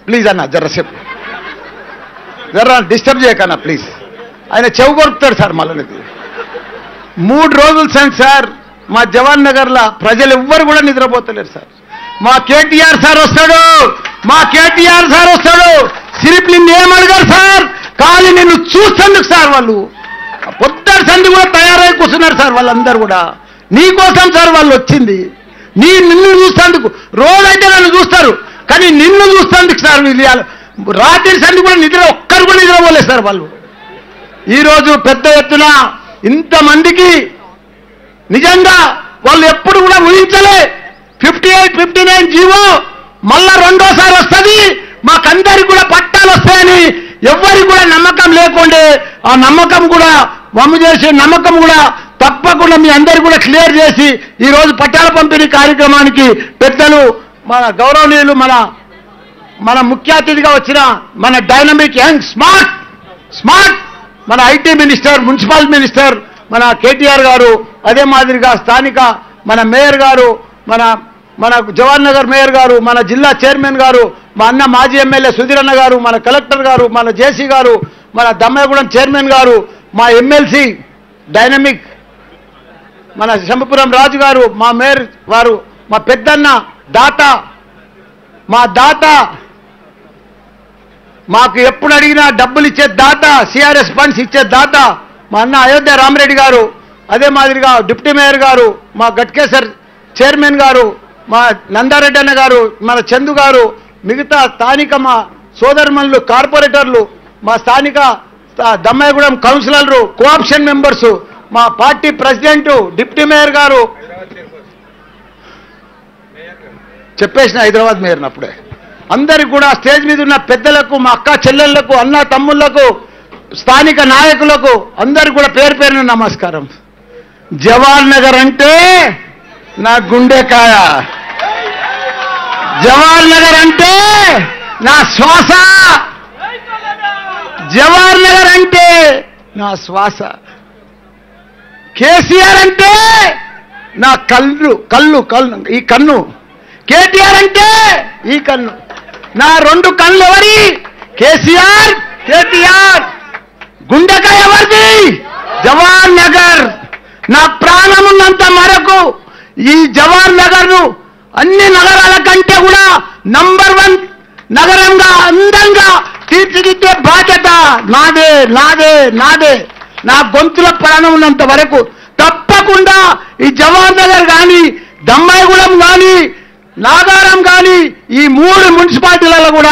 please అన్న జర్రసేపు జర్ర disturb చేయకన్నా please ఆయన చెవు కొరుకుతాడు సార్ మళ్ళీ మూడు రోజులు సార్ సార్ మా జవాన్ నగర్లో ప్రజలు ఎవ్వరు కూడా నిద్రపోతలేరు సార్ మా కేటీఆర్ సార్ వస్తాడు మా కేటీఆర్ సార్ వస్తాడు సిరిప్ నిన్ను ఏమడగారు సార్ కానీ నిన్ను చూస్తందుకు సార్ వాళ్ళు పొద్దున సంది కూడా తయారై కూర్చున్నారు సార్ వాళ్ళందరూ కూడా నీ కోసం సార్ వాళ్ళు వచ్చింది నీ నిన్ను చూస్తందుకు రోజు అయితే నన్ను చూస్తారు కానీ నిన్ను చూస్తందుకు సార్ వీళ్ళు ఇవాళ రాత్రి సంది కూడా నిద్ర ఒక్కరు కూడా నిద్రపోలేదు సార్ వాళ్ళు ఈరోజు పెద్ద ఎత్తున ఇంతమందికి నిజంగా వాళ్ళు ఎప్పుడు కూడా ఊహించలే fifty eight fifty nine GO మళ్ళా రెండోసారి వస్తుంది మాకందరికి కూడా పట్టాలు వస్తాయని ఎవ్వరికి కూడా నమ్మకం లేకుండే ఆ నమ్మకం కూడా వమ్ము చేసే నమ్మకం కూడా తప్పకుండా మీ అందరికి కూడా క్లియర్ చేసి ఈ రోజు పట్టాల పంపిణీ కార్యక్రమానికి పెద్దలు మన గౌరవనీయులు మన మన ముఖ్య అతిథిగా వచ్చిన మన డైనమిక్ యంగ్ స్మార్ట్ స్మార్ట్ మన ఐటీ మినిస్టర్ మున్సిపల్ మినిస్టర్ మన కేటీఆర్ గారు అదే మాదిరిగా స్థానిక మన మేయర్ గారు మన మన జవహర్ నగర్ మేయర్ గారు మన జిల్లా చైర్మన్ గారు మా అన్న మాజీ ఎమ్మెల్యే సుధీరన్న గారు మన కలెక్టర్ గారు మన జేసీ గారు మన దమ్మయగూడెం చైర్మన్ గారు మా ఎమ్మెల్సీ డైనమిక్ మన శంభపురం రాజు గారు మా మేయర్ వారు మా పెద్దన్న దాత మా దాత మాకు ఎప్పుడు అడిగినా డబ్బులు ఇచ్చే దాత సిఆర్ఎస్ ఫండ్స్ ఇచ్చే దాత మా అన్న అయోధ్య రామరెడ్డి గారు అదే మాదిరిగా డిప్యూటీ మేయర్ గారు మా గట్కేసర్ చైర్మన్ గారు మా నందారెడ్డి అన్న గారు మన చందు గారు మిగతా స్థానిక మా సోదరుమణులు కార్పొరేటర్లు మా స్థానిక స్థా- దమ్మాయిగూడెం కౌన్సిలర్లు కోఆప్షన్ మెంబర్స్ మా party president deputy mayor garu చెప్పేసిన హైదరాబాద్ మేయర్ని అప్పుడే అందరికి కూడా స్టేజ్ మీద ఉన్న పెద్దలకు మా అక్క చెల్లెళ్లకు అన్న తమ్ముళ్లకు స్థానిక నాయకులకు అందరికి కూడా పేరు పేరున నమస్కారం జవహర్ నగర్ అంటే నా గుండెకాయ జవహర్ నగర్ అంటే నా శ్వాస జవహర్ నగర్ అంటే నా శ్వాస కేసీఆర్ అంటే నా కళ్ళు కళ్ళు కళ్ళు ఈ కన్ను కేటీఆర్ అంటే ఈ కన్ను నా రెండు కళ్ళు ఎవరి కేసీఆర్ కేటీఆర్ గుండెకాయ ఎవరిది జవాన్ నగర్ నా ప్రాణం ఉన్నంత వరకు ఈ జవాన్ నగర్ ను అన్ని నగరాల కంటే కూడా నంబర్ వన్ నగరంగా అందంగా తీర్చిదిద్దే బాధ్యత నాదే నాదే నాదే నా గొంతుల ప్రాణం ఉన్నంత వరకు తప్పకుండా ఈ జవహర్ నగర్ కానీ దమ్మాయిగూడెం కానీ నాగారం కానీ ఈ మూడు మున్సిపాలిటీలలో కూడా